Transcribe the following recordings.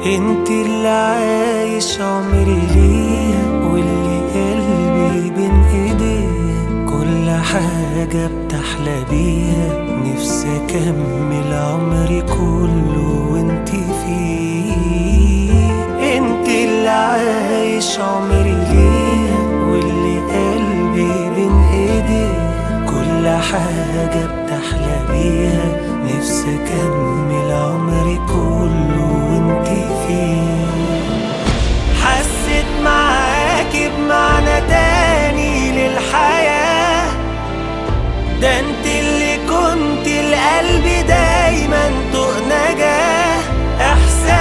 انت اللي عايش عمري ليها واللي قلبي بين ايديها كل حاجة بتحلى بيها نفسي اكمل عمري كله وانت فيه انت اللي عايش عمري ليها واللي قلبي بين ايديها كل حاجة بتحلى بيها نفسي اكمل عمري كله وانت فيه حسيت معاكي بمعنى تاني للحياة ده انت اللي كنت لقلبي دايما طوق نجاة احساس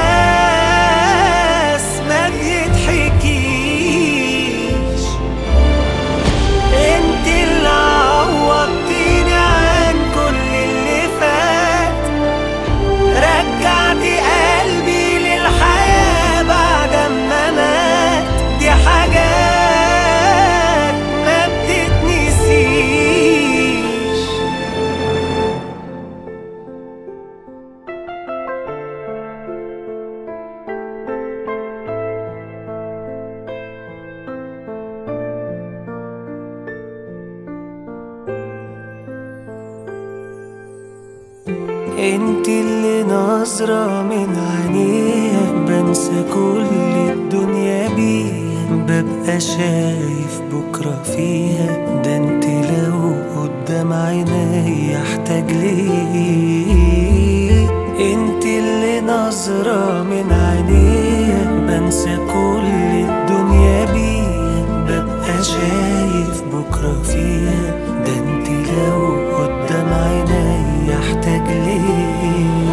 ما بيتحكيش انت اللي عوضتيني عن كل اللي فات رجعتي قلبي للحياة بعد ما مات دي حاجات ما بتتنسيش انت اللي نظرة من عينيها بنسى كل الدنيا بيها ببقى شايف بكرة فيها ده انت لو قدام عيني احتاج ليه انت اللي نظرة من عينيها بنسى كل الدنيا بيها ببقى شايف بكرة فيها ده انت لو قدام عيني احتاج ليه